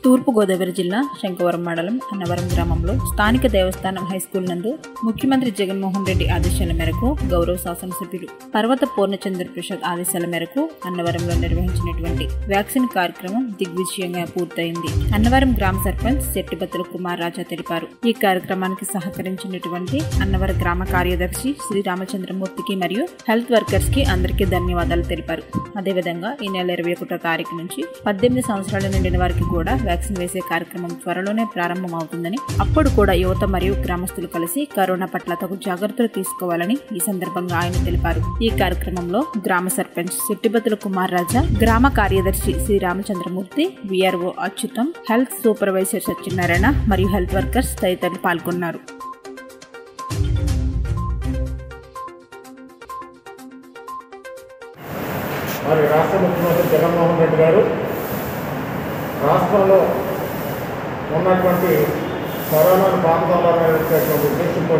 తూర్పుగోదావరి జిల్లా శంకవరం మండలం అన్నవరం గ్రామంలో స్థానిక దేవస్థానం హైస్కూల్ నందు ముఖ్యమంత్రి జగన్మోహన్ రెడ్డి ఆదేశాల మేరకు గౌరవ శాసనసభ్యులు పర్వత పూర్ణచంద్ర ప్రసాద్ ఆదేశాల మేరకు అన్నవరంలో నిర్వహించినటువంటి వ్యాక్సిన్ కార్యక్రమం దిగ్విజయంగా పూర్తయింది అన్నవరం గ్రామ సర్పంచ్ శెట్టిబత్తుల కుమార్ రాజా తెలిపారు ఈ కార్యక్రమానికి సహకరించినటువంటి అన్నవరం గ్రామ కార్యదర్శి శ్రీ రామచంద్రమూర్తికి మరియు హెల్త్ వర్కర్స్ కి అందరికీ ధన్యవాదాలు తెలిపారు అదేవిధంగా ఈ నెల ఇరవై ఒకటో తారీఖు నుంచి పద్దెనిమిది సంవత్సరాల నిండిన వారికి కూడా వ్యాక్సిన్ వేసే కార్యక్రమం త్వరలోనే ప్రారంభమవుతుందని అప్పుడు కూడా యువత మరియు గ్రామస్తులు కలిసి కరోనా పట్ల తగు జాగ్రత్తలు తీసుకోవాలని ఈ సందర్భంగా ఆయన తెలిపారు ఈ కార్యక్రమంలో గ్రామ సర్పంచ్ సిట్టిబతుల కుమార్ రాజా గ్రామ కార్యదర్శి Shri Ramachandramurthy VRO Achyutam health supervisor Satyanarayana మరియు హెల్త్ వర్కర్స్ తదితరులు పాల్గొన్నారు మరి రాష్ట్ర ముఖ్యమంత్రి జగన్మోహన్ రెడ్డి గారు రాష్ట్రంలో ఉన్నటువంటి కరోనాను పాల్గొనాలనేటువంటి ఉద్దేశంతో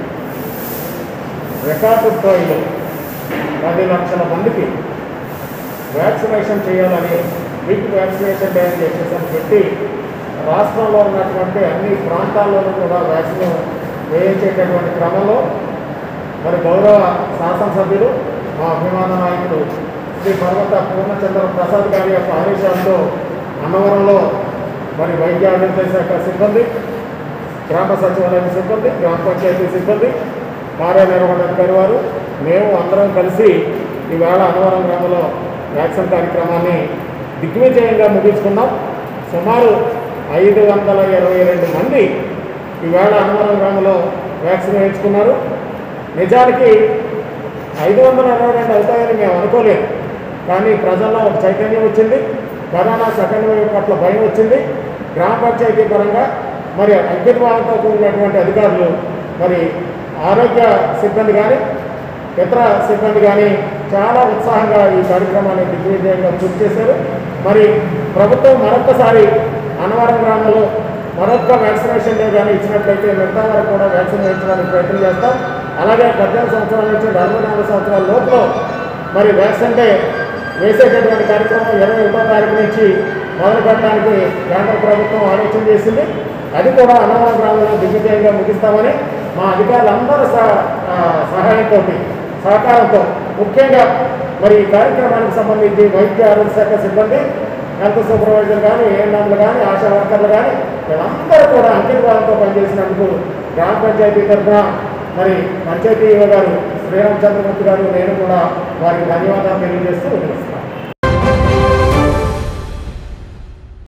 రికార్డు స్థాయిలో పది లక్షల మందికి వ్యాక్సినేషన్ చేయాలని బిగ్ వ్యాక్సినేషన్ డే అని చెప్పేసి అని పెట్టి రాష్ట్రంలో ఉన్నటువంటి అన్ని ప్రాంతాల్లోనూ కూడా వ్యాక్సిన్ వేయించేటటువంటి క్రమంలో మరి గౌరవ శాసనసభ్యులు మా అభిమాన నాయకుడు శ్రీ పర్వత పూర్ణచంద్ర ప్రసాద్ గారి యొక్క ఆదేశాలతో అన్నవరంలో మరి వైద్య ఆరోగ్య శాఖ సిబ్బంది గ్రామ సచివాలయం సిబ్బంది గ్రామ పంచాయతీ సిబ్బంది కార్యనిర్వహణాధికారి వారు మేము అందరం కలిసి ఈవేళ అన్నవరం గ్రామంలో వ్యాక్సిన్ కార్యక్రమాన్ని దిగ్విజయంగా ముగించుకున్నాం సుమారు ఐదు వందల ఇరవై రెండు మంది ఈవేళ అన్నవరం గ్రామంలో వ్యాక్సిన్ వేయించుకున్నారు నిజానికి ఐదు వందల ఇరవై రెండు అవుతాయని మేము అనుకోలేదు కానీ ప్రజల్లో ఒక చైతన్యం వచ్చింది కరోనా సెకండ్ వేవ్ పట్ల భయం వచ్చింది గ్రామ పంచాయతీ పరంగా మరి అంకితభావంతో కూడినటువంటి అధికారులు మరి ఆరోగ్య సిబ్బంది కానీ ఇతర సిబ్బంది కానీ చాలా ఉత్సాహంగా ఈ కార్యక్రమాన్ని దిగ్విజయంగా పూర్తి చేశారు మరి ప్రభుత్వం మరొకసారి అన్నవరం గ్రామంలో మరొక వ్యాక్సినేషన్ డే కానీ ఇచ్చినట్లయితే మిగతా వారికి కూడా వ్యాక్సిన్ వేయించడానికి ప్రయత్నం చేస్తాం అలాగే పద్దెనిమిది సంవత్సరాల నుంచి అరవై నాలుగు సంవత్సరాల లోపల మరి వ్యాక్సిన్ డే వేసేటటువంటి కార్యక్రమం ఇరవై ఒకటో తారీఖు నుంచి మొదలు పెట్టడానికి కేంద్ర ప్రభుత్వం ఆలోచన చేసింది అది కూడా అన్నవరం గ్రామంలో దిగ్విజయంగా ముగిస్తామని మా అధికారులందరూ సహ- ఆ, సహాయంతో సహకారంతో ముఖ్యంగా మరి ఈ కార్యక్రమానికి సంబంధించి వైద్య ఆరోగ్య శాఖ సిబ్బంది హెల్త్ సూపర్వైజర్ కానీ ఏఎన్ఎంలు కానీ ఆశా వర్కర్లు కానీ వీళ్ళందరూ కూడా అంకితభావంతో పనిచేసినందుకు గ్రామ పంచాయతీ తరఫున మరి పంచాయతీ ఈవో గారు శ్రీరామచంద్రమూర్తి గారు నేను కూడా వారికి ధన్యవాదాలు తెలియజేస్తూ